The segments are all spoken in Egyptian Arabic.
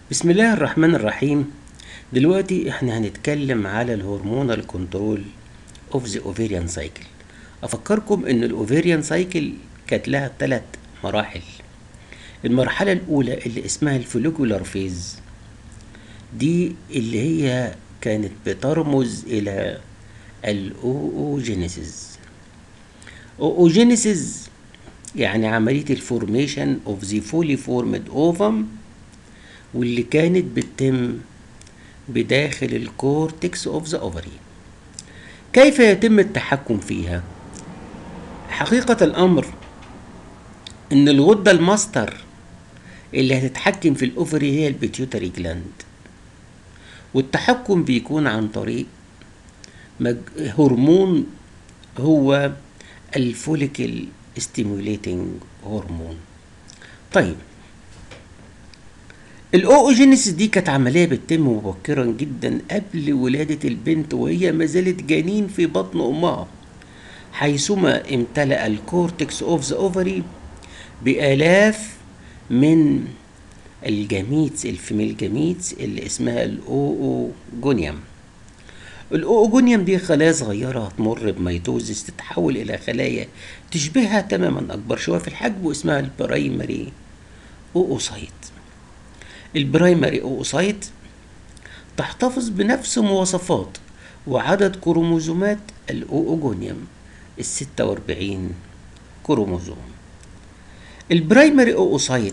بسم الله الرحمن الرحيم دلوقتي احنا هنتكلم على الهرمونال كنترول اوف ذا اوفيريان سايكل افكركم ان الاوفيريان سايكل كانت لها ثلاث مراحل المرحله الاولى اللي اسمها الفوليكولار فيز دي اللي هي كانت بترمز الى الاوجينيسيس اوجينيسيس يعني عمليه الفورميشن اوف ذا فولي فورمد اوفم واللي كانت بتتم بداخل الكورتكس اوف ذا اوفري كيف يتم التحكم فيها حقيقة الأمر إن الغدة الماستر اللي هتتحكم في الأوفري هي البيتيوتري جلاند والتحكم بيكون عن طريق مج... هرمون هو الفوليكل ستيموليتنج هرمون طيب الاوجينيسيس دي كانت عمليه بتتم مبكرا جدا قبل ولاده البنت وهي ما زالت جنين في بطن امها حيثما امتلأ الكورتكس اوف ذا اوفري بالاف من الجميتس الفيميل جميتس اللي اسمها الاوجونيوم الاوجونيوم دي خلايا صغيره هتمر بميتوزيس تتحول الى خلايا تشبهها تماما اكبر شويه في الحجم واسمها البرايمري اوسايت البرايمري اوسايت تحتفظ بنفس مواصفات وعدد كروموزومات الاوجونيوم الستة واربعين كروموزوم البرايمري اوسايت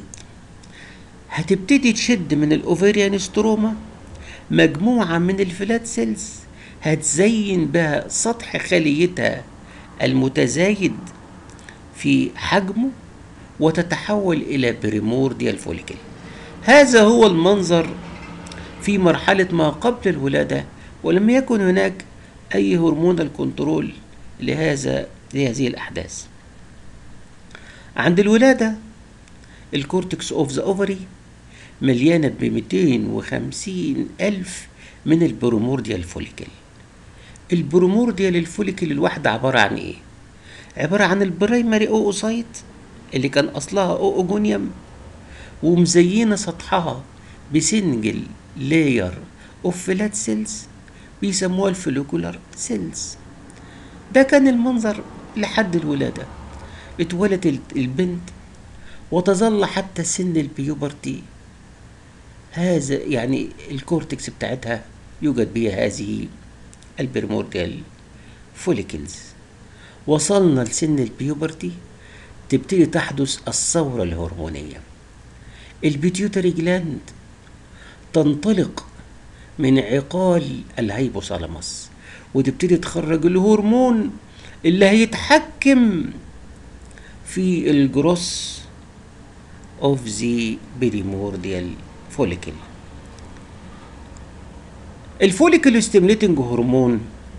هتبتدي تشد من الاوفيريان ستروما مجموعة من الفلات سيلز هتزين بها سطح خليتها المتزايد في حجمه وتتحول إلى بريمورديال فوليكل هذا هو المنظر في مرحلة ما قبل الولادة ولم يكن هناك أي هرمونال كنترول لهذا لهذه الأحداث عند الولادة الكورتكس اوف ذا اوفري مليانة ب 250 ألف من البرومورديال فوليكل البرومورديال الفوليكل الواحدة عبارة عن إيه؟ عبارة عن البرايمري أوسايت اللي كان أصلها أوجونيوم ومزينة سطحها بسنجل لاير اوف فلات سيلز بيسموها الفوليكولار سيلز ده كان المنظر لحد الولادة اتولدت البنت وتظل حتى سن البيوبرتي هذا يعني الكورتكس بتاعتها يوجد بها هذه البرمورديال فوليكلز وصلنا لسن البيوبرتي تبتدي تحدث الثورة الهرمونية البيتيوتري جلاند تنطلق من عقال الهيبوثالاموس وتبتدي تخرج الهرمون اللي هيتحكم في الجروس اوف ذا بريمورديال فوليكل الفوليكل ستيموليتنج هرمون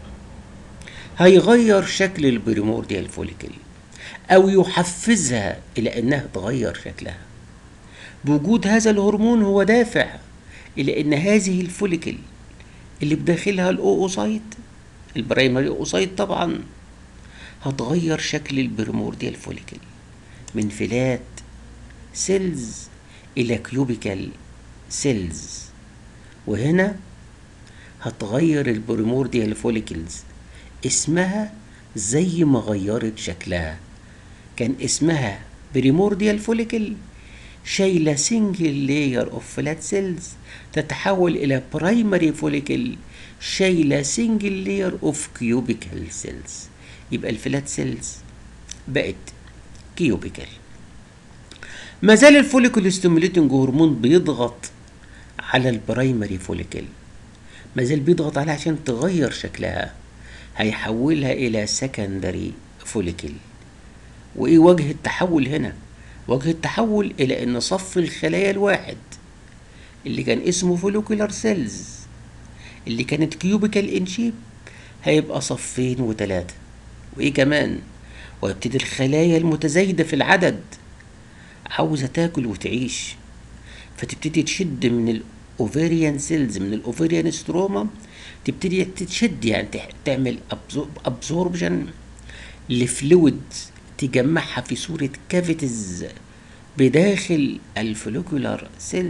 هيغير شكل البريمورديال فوليكل او يحفزها الى انها تغير شكلها بوجود هذا الهرمون هو دافع الى ان هذه الفوليكل اللي بداخلها الاوسايت البرايمري اوسايت طبعا هتغير شكل البريمورديال فوليكل من فلات سيلز الى كيوبيكال سيلز وهنا هتغير البريمورديال فوليكلز اسمها زي ما غيرت شكلها كان اسمها بريمورديال فوليكل شايله سنجل لاير اوف فلات سيلز تتحول الى برايمري فوليكل شايله سنجل لاير اوف كيوبيكال سيلز يبقى الفلات سيلز بقت كيوبيكال ما زال الفوليكل ستيموليتنج هرمون بيضغط على البرايمري فوليكل ما زال بيضغط عليها عشان تغير شكلها هيحولها الى سكندري فوليكل وايه وجه التحول هنا وجه التحول الى ان صف الخلايا الواحد اللي كان اسمه فوليكولار سيلز اللي كانت كيوبيكال ان شيب هيبقى صفين وثلاثة وايه كمان ويبتدي الخلايا المتزايدة في العدد عاوزة تاكل وتعيش فتبتدي تشد من الاوفيريان سيلز من الاوفيريان ستروما تبتدي تشد يعني تعمل ابزوربشن لفلويد تجمعها في صورة كافيتيز بداخل الفوليكولار سيلز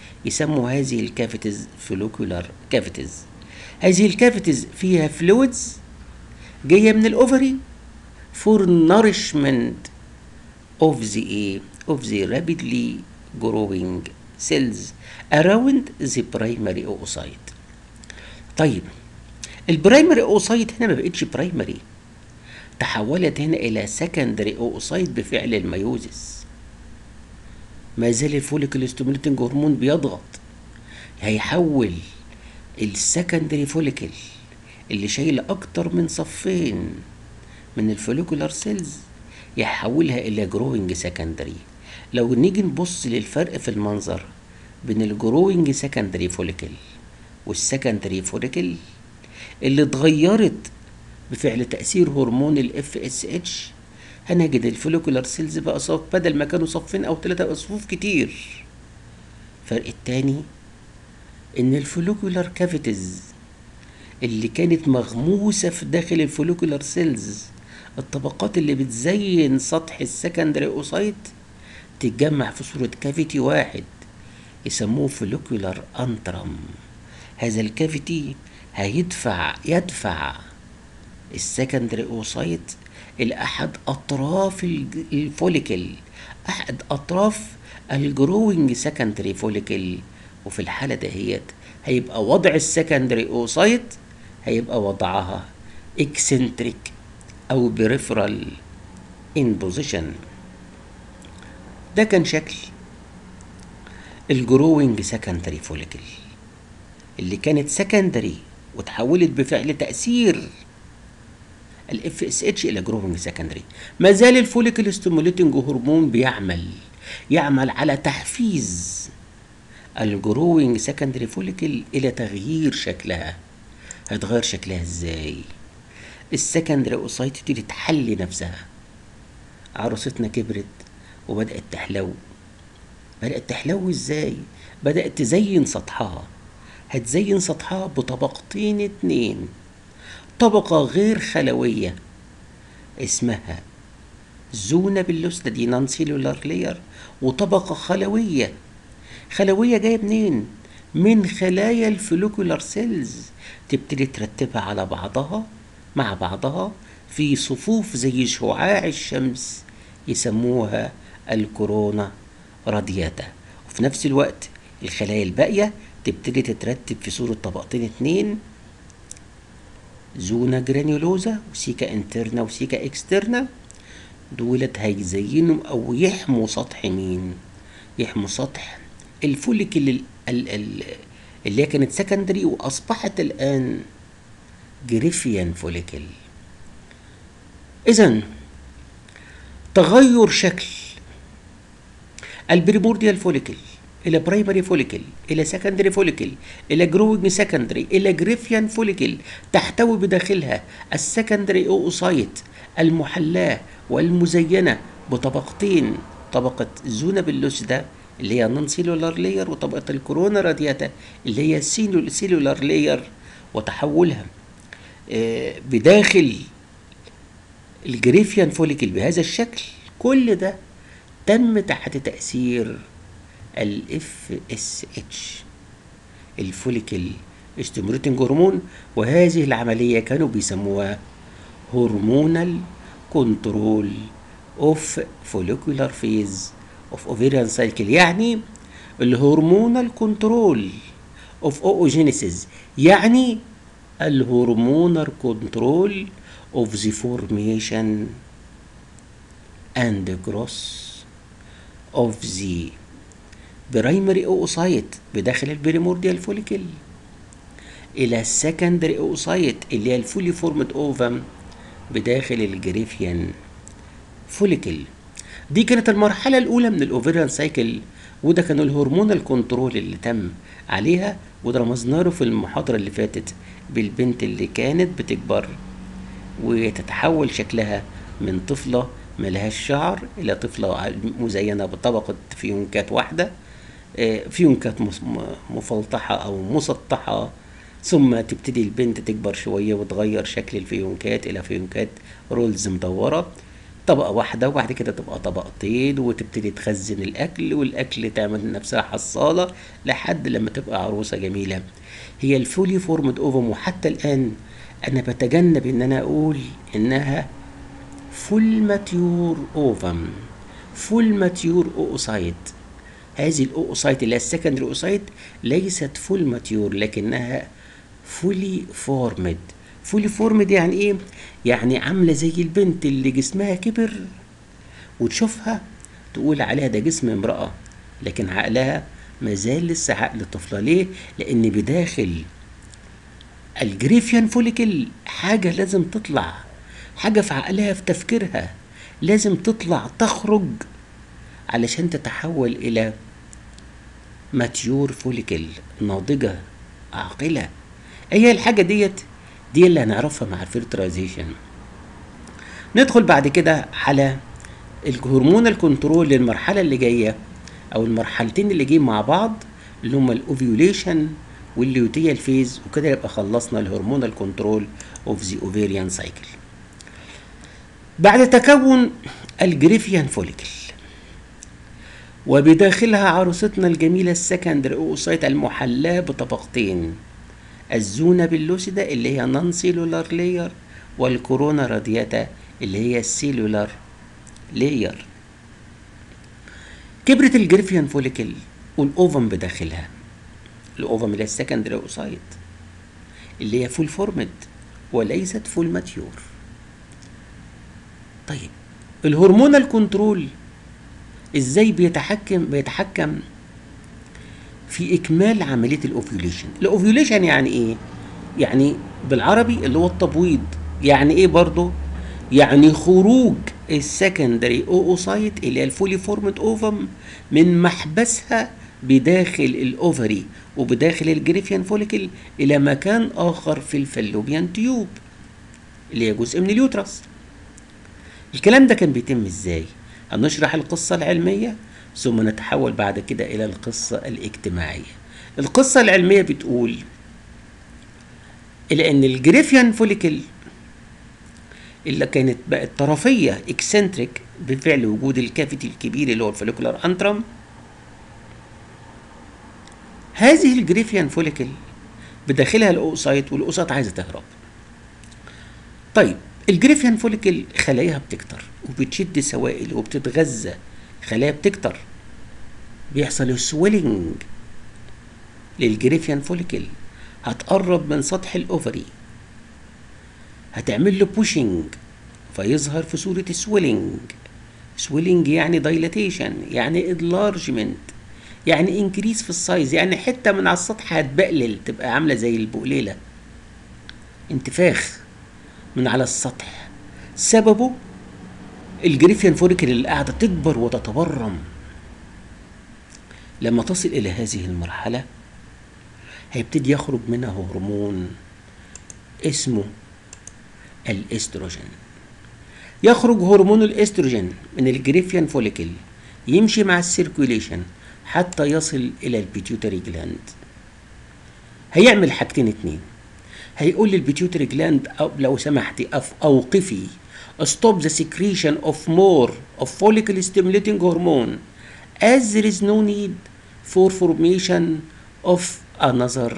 يسموا هذه الكافيتيز فوليكولار كافيتيز هذه الكافيتيز فيها فلويدز جايه من الاوفري فور nourishment of the A of the rapidly growing cells around the primary oocyte طيب البرايمري اوسايت هنا ما بقتش برايمري تحولت هنا الى سكندري اوسايت بفعل الميوزس ما زال الفوليكل ستيموليتنج هرمون بيضغط هيحول السكندري فوليكل اللي شايل اكتر من صفين من الفوليكولار سيلز يحولها الى جروينج سكندري لو نيجي نبص للفرق في المنظر بين الجروينج سكندري فوليكل والسكندري فوليكل اللي اتغيرت بفعل تأثير هرمون الاف اس اتش هنجد الفوليكولار سيلز بقى صف بدل ما كانوا صفين او ثلاثة بقى صفوف كتير الفرق التاني ان الفوليكولار كافيتيز اللي كانت مغموسة في داخل الفوليكولار سيلز الطبقات اللي بتزين سطح السكندري اوسايت تتجمع في صورة كافيتي واحد يسموه فوليكولار انترم هذا الكافيتي هيدفع يدفع السكندري اوسايت الى احد اطراف الج- الفوليكل احد اطراف الجروينج سكندري فوليكل وفي الحالة دهيت هيبقى وضع السكندري اوسايت هيبقى وضعها اكسنتريك او بريفرال ان بوزيشن ده كان شكل الجروينج سكندري فوليكل اللي كانت سكندري وتحولت بفعل تأثير الاف اس اتش الى جروينج سكندري ما زال الفوليكل ستيموليتنج هرمون بيعمل يعمل على تحفيز الجروينج سكندري فوليكل الى تغيير شكلها هتغير شكلها ازاي السكندري اوسايت تبتدي تحلي نفسها عروستنا كبرت وبدأت تحلو بدأت تحلو ازاي بدأت تزين سطحها هتزين سطحها بطبقتين اتنين طبقة غير خلوية اسمها زونة باللوستا دي نون سيلولار لير وطبقة خلوية خلوية جاية منين؟ من خلايا الفوليكولار سيلز تبتدي ترتبها على بعضها مع بعضها في صفوف زي شعاع الشمس يسموها الكورونا رادياتا وفي نفس الوقت الخلايا الباقية تبتدي تترتب في صورة طبقتين اتنين زونا جرانيولوزا وسيكا انترنا وسيكا اكسترنا دولت هيزينوا او يحموا سطح مين يحموا سطح الفوليكل ال- ال- ال- اللي هي كانت سكندري واصبحت الان جريفيان فوليكل اذا تغير شكل البريمورديال فوليكل الى برايمري فوليكل الى سكندري فوليكل الى جروينج سكندري الى جريفيان فوليكل تحتوي بداخلها السكندري اوسايت المحلاه والمزينه بطبقتين طبقه زونا باللوسدا اللي هي نون سيلولار لاير وطبقه الكورونا رادياتا اللي هي سيلو- سيلولار لاير وتحولها آه، بداخل الجريفيان فوليكل بهذا الشكل كل ده تم تحت تأثير الاف اس اتش الفوليكل ستيموليتنج هرمون وهذه العملية كانوا بيسموها هرمونال كنترول اوف فوليكولار فيز اوف اوفيريان سايكل يعني الهرمونال كنترول اوف اوجينيسيس يعني الهرمونال كنترول اوف ذا فورميشن and growth of the primary oocyte بداخل البريمورديال فوليكل الى السكندري اوسايت اللي هي الفولي فورمد اوفم بداخل الجريفيان فوليكل دي كانت المرحلة الأولى من الأوفيريان سايكل وده كان الهرمونال كنترول اللي تم عليها وده رمزنا له في المحاضرة اللي فاتت بالبنت اللي كانت بتكبر وتتحول شكلها من طفلة ملهاش شعر إلى طفلة مزينة بطبقة فيونكات واحدة آه، فيونكات مس- م- مفلطحة أو مسطحة ثم تبتدي البنت تكبر شوية وتغير شكل الفيونكات إلى فيونكات رولز مدورة طبقة واحدة وبعد كده تبقى طبقتين وتبتدي تخزن الأكل والأكل تعمل لنفسها حصالة لحد لما تبقى عروسة جميلة هي الفولي فورمد اوفم وحتى الآن أنا بتجنب إن أنا أقول إنها فول ماتيور اوفم فول ماتيور اوسايت هذه الاوسايت اللي هي السكندري اوسايت ليست فول ماتيور لكنها فولي فورمد فولي فورمد يعني ايه يعني عامله زي البنت اللي جسمها كبر وتشوفها تقول عليها ده جسم امراه لكن عقلها ما زال لسه عقل طفله ليه لان بداخل الجريفيان فوليكل حاجه لازم تطلع حاجه في عقلها في تفكيرها لازم تطلع تخرج علشان تتحول الى ماتيور فوليكل ناضجه عاقله هي الحاجه ديت دي اللي هنعرفها مع الفلترايزيشن ندخل بعد كده على الهرمون الكنترول للمرحله اللي جايه او المرحلتين اللي جايين مع بعض اللي هما الاوفيوليشن والليوتيال فيز وكده يبقى خلصنا الهرمون الكنترول اوف ذا اوفيريان سايكل بعد تكون الجريفيان فوليكل وبداخلها عروستنا الجميلة السكندري أوسايت المحلاة بطبقتين الزونة باللوسيدا اللي هي نون سيلولار لاير والكورونا رادياتا اللي هي السيلولار لاير كبرت الجريفيان فوليكل والأوفم بداخلها الأوفم اللي هي السكندري أوسايت اللي هي فول فورمد وليست فول ماتيور طيب الهرمون الكنترول ازاي بيتحكم بيتحكم في اكمال عمليه الاوفيوليشن الاوفيوليشن يعني ايه يعني بالعربي اللي هو التبويض يعني ايه برضه يعني خروج السكندري اوسايت اللي هي الفولي فورمد اوفم من محبسها بداخل الاوفري وبداخل الجريفيان فوليكل الى مكان اخر في الفالوبيان تيوب اللي هي جزء من اليوترس الكلام ده كان بيتم ازاي هنشرح القصة العلمية ثم نتحول بعد كده إلى القصة الاجتماعية القصة العلمية بتقول إلى أن الجريفيان فوليكل اللي كانت بقت طرفية اكسنتريك بفعل وجود الكافيتي الكبير اللي هو الفوليكولار انترم هذه الجريفيان فوليكل بداخلها الاوسايت والاوسايت عايزه تهرب طيب الجريفيان فوليكل خلاياها بتكتر وبتشد سوائل وبتتغذى خلايا بتكتر بيحصل سويلنج للجريفيان فوليكل هتقرب من سطح الاوفري هتعمل له بوشنج فيظهر في صورة سويلنج سويلنج يعني دايلاتيشن يعني ادلارجمنت يعني انكريس في السايز يعني حتة من على السطح هتبقلل تبقى عاملة زي البقليلة انتفاخ من على السطح سببه الجريفيان فوليكل اللي قاعدة تكبر وتتورم لما تصل إلى هذه المرحلة هيبتدي يخرج منها هرمون اسمه الاستروجين يخرج هرمون الاستروجين من الجريفيان فوليكل يمشي مع السيركوليشن حتى يصل الى البيتيوتري جلاند هيعمل حاجتين اتنين هيقول للبيتيوتري جلاند أو لو سمحتي أف اوقفي stop the secretion of more of follicle stimulating hormone as there is no need for formation of another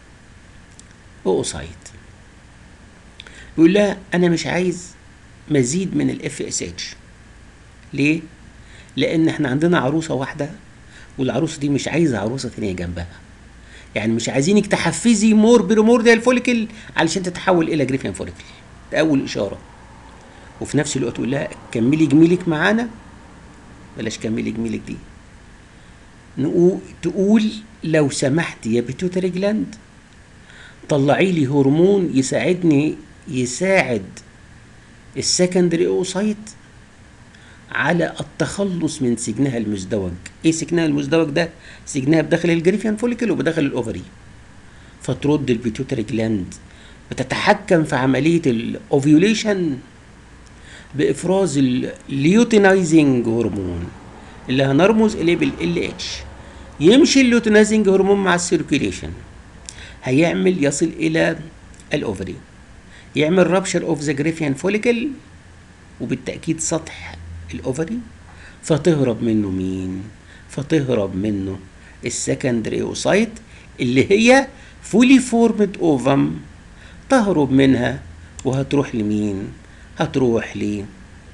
oocyte بيقول لها انا مش عايز مزيد من الاف اس اتش ليه لان احنا عندنا عروسه واحده والعروسه دي مش عايزه عروسه تانية جنبها يعني مش عايزينك تحفزي مور بريمورديال فوليكل علشان تتحول الى جريفيان فوليكل ده اول اشاره وفي نفس الوقت تقول لها كملي جميلك معانا بلاش كملي جميلك دي نقول تقول لو سمحت يا بيتوتري جلاند طلعي لي هرمون يساعدني يساعد السكندري اوسايت على التخلص من سجنها المزدوج ايه سجنها المزدوج ده سجنها بداخل الجريفيان فوليكل وبداخل الاوفري فترد البيتوتري جلاند بتتحكم في عمليه الاوفيوليشن بافراز الليوتينايزنج هرمون اللي هنرمز اليه بالال اتش يمشي الليوتينايزنج هرمون مع السيركيليشن هيعمل يصل الى الاوفري يعمل رابشر اوف ذا جريفيان فوليكل وبالتأكيد سطح الأوفري فتهرب منه مين؟ فتهرب منه السكندري اوسايت اللي هي فولي فورمد اوفم تهرب منها وهتروح لمين؟ هتروح ل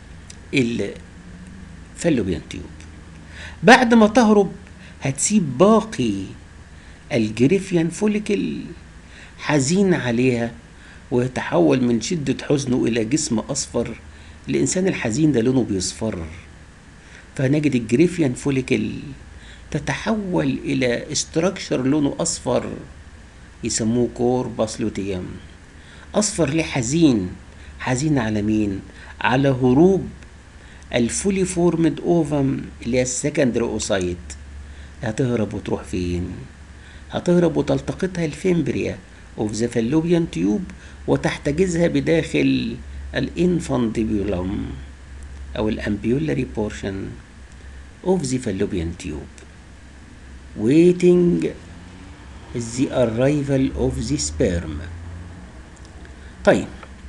الفالوبيان تيوب بعد ما تهرب هتسيب باقي الجريفيان فوليكل حزين عليها ويتحول من شدة حزنه إلى جسم أصفر الإنسان الحزين ده لونه بيصفر فنجد الجريفيان فوليكل تتحول إلى استراكشر لونه أصفر يسموه كورباس لوتيوم أصفر ليه حزين حزين على مين؟ على هروب الفولي فورمد اوفم اللي هي السكندري اوسايت هتهرب وتروح فين؟ هتهرب وتلتقطها الفيمبريا اوف ذا فالوبيان تيوب وتحتجزها بداخل الانفانديبولم او الامبيولاري بورشن اوف ذا فالوبيان تيوب waiting the arrival of the sperm طيب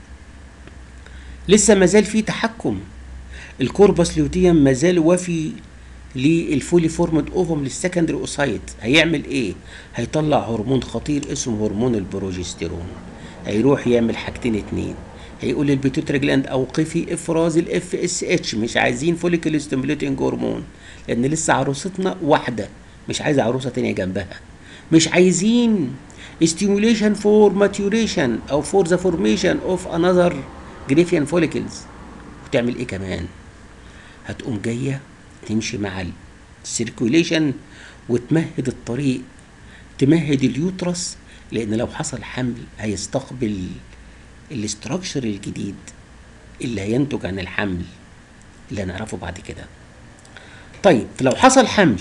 لسه مازال في تحكم الكوربس لوتيوم مازال وفي للفولي فورمد اوفم للسكندري اوسايت هيعمل ايه هيطلع هرمون خطير اسمه هرمون البروجستيرون هيروح يعمل حاجتين اتنين هيقول للبيتوتري جلاند اوقفي افراز الاف اس اتش مش عايزين فوليكل ستيموليتنج هرمون لان لسه عروستنا واحده مش عايزه عروسه تانية جنبها مش عايزين stimulation for maturation او for the formation of another Greffian follicles وتعمل ايه كمان هتقوم جايه تمشي مع السيركوليشن وتمهد الطريق تمهد اليوترس لان لو حصل حمل هيستقبل الاستراكشر الجديد اللي هينتج عن الحمل اللي هنعرفه بعد كده طيب لو حصل حمل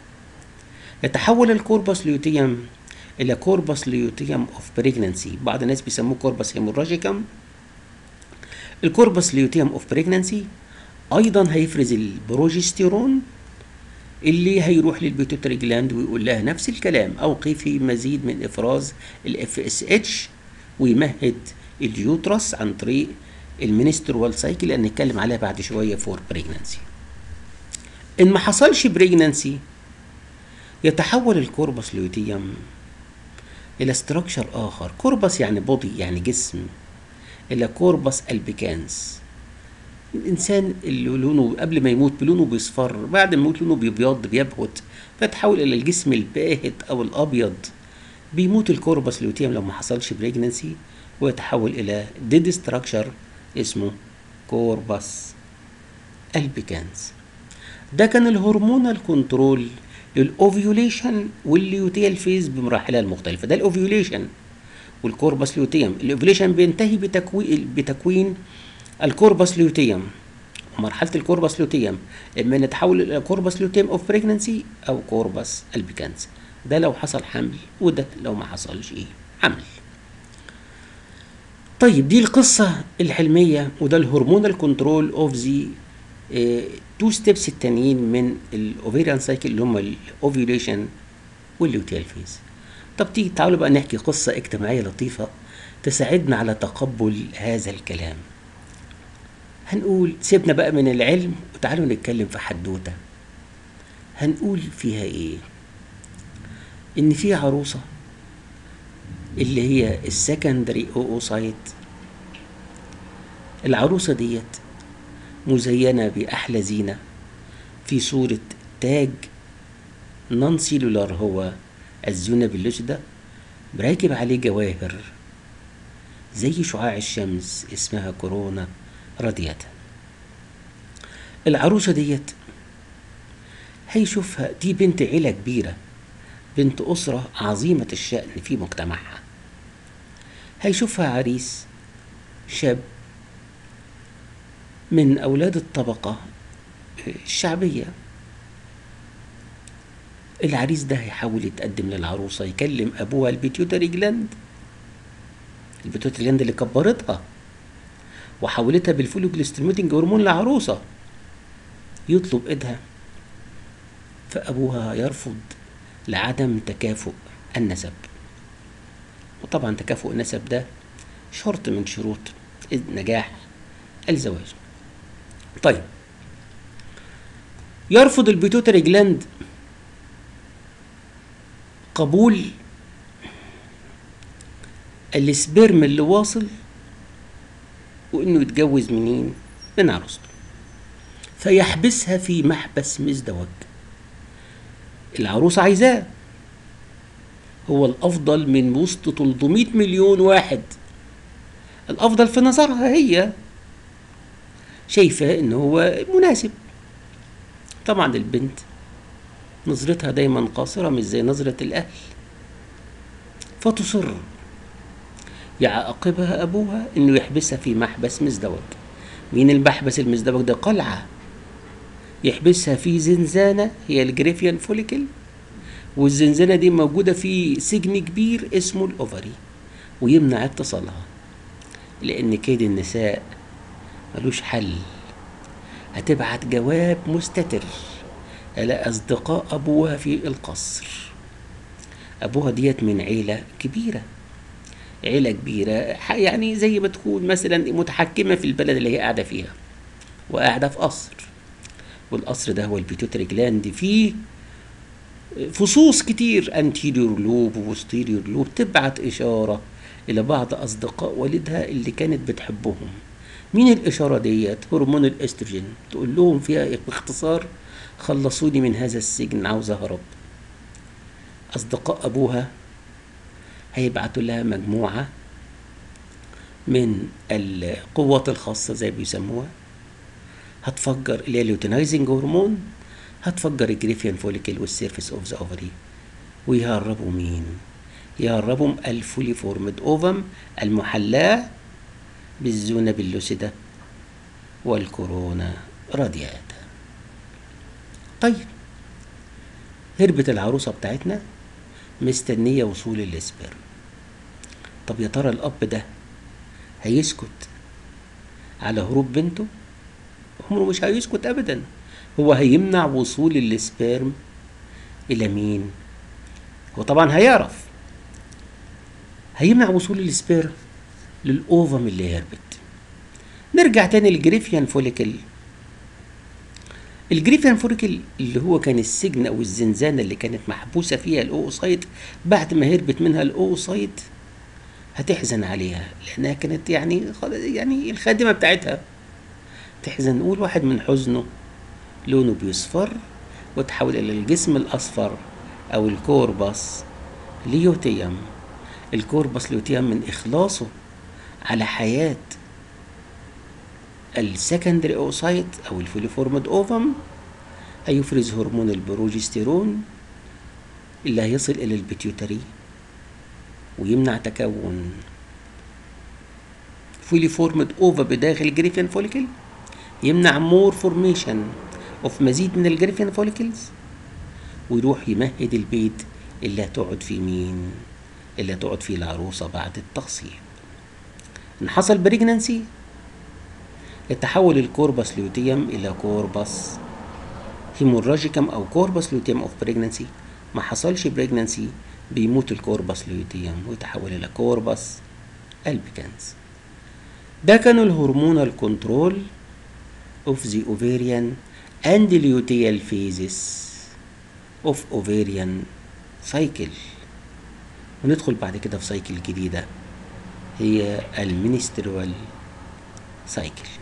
يتحول الكوربس ليوتيوم الى كوربس ليوتيوم اوف بريجنانسي بعض الناس بيسموه كوربس هيموراجيكم الكوربس ليوتيوم اوف بريجنانسي ايضا هيفرز البروجستيرون اللي هيروح للبيتوتري جلاند ويقول لها نفس الكلام اوقفي مزيد من افراز الاف اس اتش ويمهد اليوترس عن طريق المينستروال سايكل اللي هنتكلم عليها بعد شويه فور بريجنانسي ان ما حصلش بريجنانسي يتحول الكوربس ليوتيوم الى ستراكشر اخر كوربس يعني بودي يعني جسم الى كوربس البيكانس الانسان اللي لونه قبل ما يموت بلونه بيصفر بعد ما يموت لونه بيبيض بيبهت فتحول الى الجسم الباهت او الابيض بيموت الكوربس لوتيوم لو ما حصلش بريجننسي ويتحول الى ديد ستراكشر اسمه كوربس البيكانس ده كان الهرمونال كنترول للاوفيوليشن والليوتيال فيز بمراحلها المختلفه ده الاوفيوليشن والكوربس لوتيوم الاوفيوليشن بينتهي بتكوين بتكوين الكوربس لوتيوم ومرحله الكوربس لوتيوم اما نتحول الى كوربس لوتيوم اوف بريجننسي او كوربس البيكانس ده لو حصل حمل وده لو ما حصلش ايه حمل طيب دي القصه الحلميه وده الهرمونال كنترول اوف ذا تو ستيبس التانيين من الاوفيريان سايكل اللي هم الاوفيوليشن واللوتيال فيز طب تيجي تعالوا بقى نحكي قصه اجتماعيه لطيفه تساعدنا على تقبل هذا الكلام هنقول سيبنا بقى من العلم وتعالوا نتكلم في حدوته هنقول فيها ايه ان في عروسه اللي هي السكندري اوسايت العروسه ديت مزينه باحلى زينه في صوره تاج نون سيلولار هو الزونه باللوسيدا راكب عليه جواهر زي شعاع الشمس اسمها كورونا رادياتا العروسة ديت هيشوفها دي بنت عيلة كبيرة بنت أسرة عظيمة الشأن في مجتمعها هيشوفها عريس شاب من أولاد الطبقة الشعبية العريس ده هيحاول يتقدم للعروسة يكلم أبوها البيتيوتري جلاند البيتيوتري جلاند اللي كبرتها وحولتها بالفولوجليستيميتنج هرمون لعروسة يطلب ايدها فأبوها يرفض لعدم تكافؤ النسب وطبعا تكافؤ النسب ده شرط من شروط نجاح الزواج طيب يرفض البيتوتري جلاند قبول السبرم اللي واصل وانه يتجوز منين من عروسته فيحبسها في محبس مزدوج العروسة عايزاه هو الأفضل من وسط 300 مليون واحد الأفضل في نظرها هي شايفاه إن هو مناسب طبعا البنت نظرتها دايما قاصرة مش زي نظرة الأهل فتصر يعاقبها أبوها إنه يحبسها في محبس مزدوج مين المحبس المزدوج ده قلعة يحبسها في زنزانة هي الجريفيان فوليكل والزنزانة دي موجودة في سجن كبير اسمه الأوفري ويمنع اتصالها لأن كيد النساء ملوش حل هتبعت جواب مستتر على أصدقاء أبوها في القصر أبوها ديت من عيلة كبيرة عيلة كبيرة يعني زي ما تكون مثلا متحكمة في البلد اللي هي قاعدة فيها وقاعدة في قصر والقصر ده هو البيتوتري جلاند فيه فصوص كتير انتيريور لوب وبوستيريور لوب تبعت إشارة إلى بعض أصدقاء والدها اللي كانت بتحبهم مين الإشارة ديت هرمون الأستروجين تقول لهم فيها باختصار خلصوني من هذا السجن عاوز أهرب أصدقاء أبوها هيبعتوا لها مجموعة من القوات الخاصة زي بيسموها هتفجر اللي هي اليوتينايزنج هرمون هتفجر الجريفيان فوليكل والسيرفيس اوف ذا اوفري ويهربوا مين؟ يهربوا الفولي فورمد اوفم المحلاة بالزونة باللوسيدا والكورونا رادياتا طيب هربت العروسة بتاعتنا مستنية وصول الاسبرم طب يا ترى الأب ده هيسكت على هروب بنته عمره مش هيسكت أبدا هو هيمنع وصول السبرم إلى مين هو طبعا هيعرف هيمنع وصول السبرم للأوفم اللي هربت نرجع تاني للجريفيان فوليكل الجريفيان فوليكل اللي هو كان السجن او الزنزانه اللي كانت محبوسه فيها الاوسايت بعد ما هربت منها الاوسايت هتحزن عليها لانها كانت يعني يعني الخادمه بتاعتها تحزن نقول واحد من حزنه لونه بيصفر وتحول الى الجسم الاصفر او الكوربس ليوتيوم الكوربس ليوتيوم من اخلاصه على حياه السكندري اوسايت او الفوليفورمد اوفم هيفرز هرمون البروجستيرون اللي هيصل الى البيتيوتري ويمنع تكون فوليفورمد اوفا بداخل الجريفيان فوليكل يمنع مور فورميشن اوف مزيد من الجريفيان فوليكلز ويروح يمهد البيت اللي هتقعد فيه مين اللي هتقعد فيه العروسه بعد التخصيب ان حصل بريجنانسي يتحول الكوربس لوتيوم إلى كوربس هيموراجيكم أو كوربس لوتيوم أوف بريجنانسي ما حصلش بريجنانسي بيموت الكوربس لوتيوم ويتحول إلى كوربس البيكانس ده كان الهرمونال كنترول of the ovarian and luteal phases of ovarian cycle وندخل بعد كده في سايكل جديدة هي المينسترول سايكل